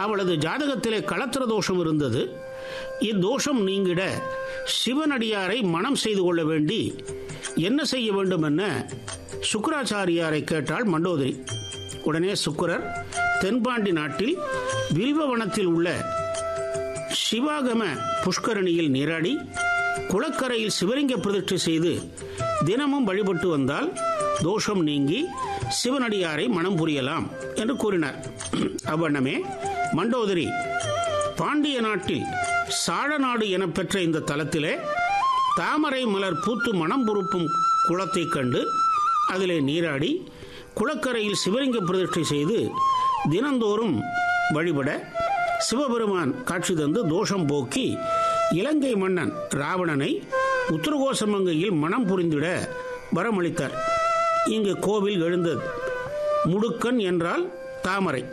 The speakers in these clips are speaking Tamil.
அவளது ஜாதகத்திலே களத்திர தோஷம் இருந்தது இத்தோஷம் நீங்கிட சிவனடியாரை மனம் செய்து கொள்ள வேண்டி என்ன செய்ய வேண்டும் என சுக்கராச்சாரியாரை கேட்டாள் மண்டோதரி உடனே சுக்கரர் தென்பாண்டி நாட்டில் வில்வவனத்தில் உள்ள சிவாகம புஷ்கரணியில் நீராடி குளக்கரையில் சிவலிங்க பிரதிஷ்டை செய்து தினமும் வழிபட்டு வந்தால் தோஷம் நீங்கி சிவனடியாரை மனம் புரியலாம் என்று கூறினார் அவ்வண்ணமே மண்டோதரி பாண்டிய நாட்டில் சாழநாடு என பெற்ற இந்த தலத்திலே தாமரை மலர் பூத்து மனம் பொறுப்பும் குளத்தைக் கண்டு அதிலே நீராடி குளக்கரையில் சிவலிங்க பிரதிஷ்டை செய்து தினந்தோறும் வழிபட சிவபெருமான் காட்சி தந்து தோஷம் போக்கி இலங்கை மன்னன் ராவணனை உத்தரகோசமங்கையில் மனம் புரிந்திட வரமளித்தார் இங்கு கோவில் எழுந்தது முடுக்கன் என்றால் தாமரை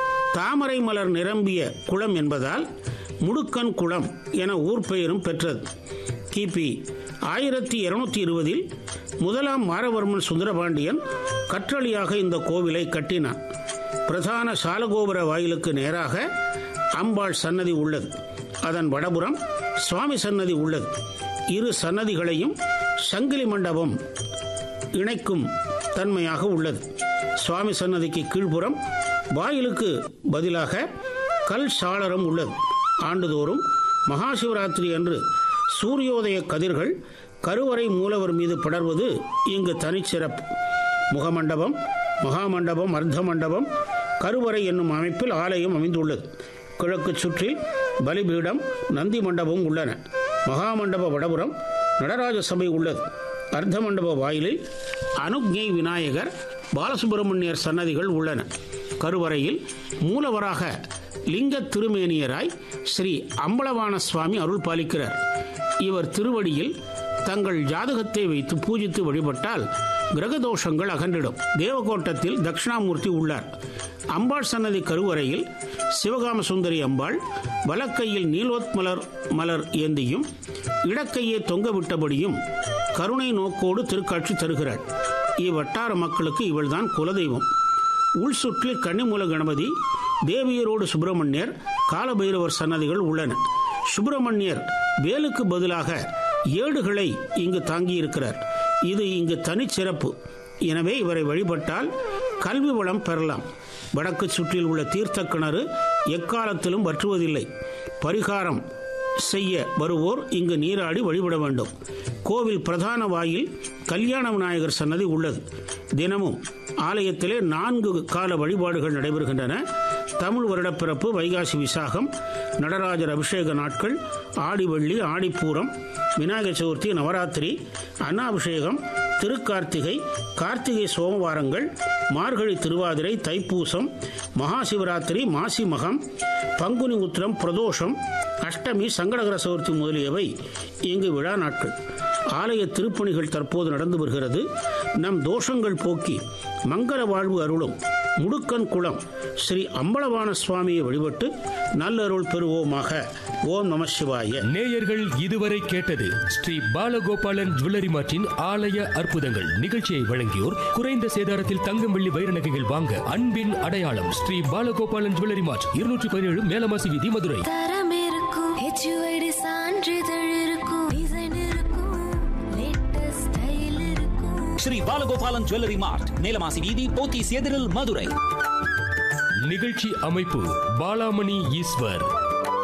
தாமரை மலர் நிரம்பிய குளம் என்பதால் முடுக்கன் குளம் என ஊர் பெயரும் பெற்றது கிபி ஆயிரத்தி இருநூத்தி இருபதில் முதலாம் மாரவர்மன் சுந்தரபாண்டியன் கற்றளியாக இந்த கோவிலை கட்டினான் பிரதான சாலகோபுர வாயிலுக்கு நேராக அம்பாள் சன்னதி உள்ளது அதன் வடபுறம் சுவாமி சன்னதி உள்ளது இரு சன்னதிகளையும் சங்கிலி மண்டபம் இணைக்கும் தன்மையாக உள்ளது சுவாமி சன்னதிக்கு கீழ்ப்புறம் வாயிலுக்கு பதிலாக கல் சாளரம் உள்ளது ஆண்டுதோறும் மகாசிவராத்திரி அன்று சூரியோதய கதிர்கள் கருவறை மூலவர் மீது படர்வது இங்கு தனிச்சிறப்பு முகமண்டபம் மகாமண்டபம் அர்த்த மண்டபம் கருவறை என்னும் அமைப்பில் ஆலயம் அமைந்துள்ளது கிழக்கு சுற்றில் பலிபீடம் நந்தி மண்டபம் உள்ளன மகாமண்டப வடபுறம் நடராஜ சபை உள்ளது அர்த்த மண்டப வாயிலில் அனுக்ஞை விநாயகர் பாலசுப்பிரமணியர் சன்னதிகள் உள்ளன கருவறையில் மூலவராக லிங்க திருமேனியராய் ஸ்ரீ அம்பலவான சுவாமி அருள் பாலிக்கிறார் இவர் திருவடியில் தங்கள் ஜாதகத்தை வைத்து பூஜித்து வழிபட்டால் கிரகதோஷங்கள் அகன்றிடும் தேவகோட்டத்தில் தட்சிணாமூர்த்தி உள்ளார் அம்பாள் சன்னதி கருவறையில் சிவகாம சுந்தரி அம்பாள் வலக்கையில் நீலோத் மலர் மலர் ஏந்தியும் இடக்கையே தொங்கவிட்டபடியும் கருணை நோக்கோடு திருக்காட்சி தருகிறாள் இவ்வட்டார மக்களுக்கு இவள்தான் குலதெய்வம் உள் சுற்றில் கன்னிமூல கணபதி தேவியரோடு சுப்பிரமணியர் காலபைரவர் சன்னதிகள் உள்ளன சுப்பிரமணியர் வேலுக்கு பதிலாக ஏடுகளை இங்கு தாங்கியிருக்கிறார் இது இங்கு தனிச்சிறப்பு எனவே இவரை வழிபட்டால் கல்வி வளம் பெறலாம் வடக்கு சுற்றில் உள்ள தீர்த்த கிணறு எக்காலத்திலும் வற்றுவதில்லை பரிகாரம் செய்ய வருவோர் இங்கு நீராடி வழிபட வேண்டும் கோவில் பிரதான வாயில் கல்யாண விநாயகர் சன்னதி உள்ளது தினமும் ஆலயத்திலே நான்கு கால வழிபாடுகள் நடைபெறுகின்றன தமிழ் வருடப்பிறப்பு வைகாசி விசாகம் நடராஜர் அபிஷேக நாட்கள் ஆடி வெள்ளி ஆடிப்பூரம் விநாயகர் சதுர்த்தி நவராத்திரி அன்னாபிஷேகம் திருக்கார்த்திகை கார்த்திகை சோமவாரங்கள் மார்கழி திருவாதிரை தைப்பூசம் மகாசிவராத்திரி மாசி மகம் பங்குனி உத்திரம் பிரதோஷம் அஷ்டமி சங்கடகர சதுர்த்தி முதலியவை இங்கு விழா நாட்கள் ஆலய திருப்பணிகள் தற்போது நடந்து வருகிறது நம் தோஷங்கள் போக்கி மங்கள வாழ்வு அருளும் முடுக்கன் குளம் ஸ்ரீ அம்பலவான சுவாமியை வழிபட்டு நல்லருள் பெறுவோமாக ஓம் நம சிவாய நேயர்கள் இதுவரை கேட்டது ஸ்ரீ பாலகோபாலன் ஜுவல்லரி மார்ட்டின் ஆலய அற்புதங்கள் நிகழ்ச்சியை வழங்கியோர் குறைந்த சேதாரத்தில் தங்கம் வெள்ளி வைர நகைகள் வாங்க அன்பின் அடையாளம் ஸ்ரீ பாலகோபாலன் ஜுவல்லரி மார்ட் இருநூற்றி பதினேழு மேலமாசி வீதி மதுரை தரம் இருக்கும் ஹெச்யூஐடி சான்றிதழ் இருக்கும் டிசைன் இருக்கும் லேட்டஸ்ட் ஸ்டைல் இருக்கும் ஸ்ரீ பாலகோபாலன் ஜுவல்லரி மார்ட் நீலமாசி வீதி போத்தீஸ் எதிரில் மதுரை நிகழ்ச்சி அமைப்பு பாலாமணி ஈஸ்வர்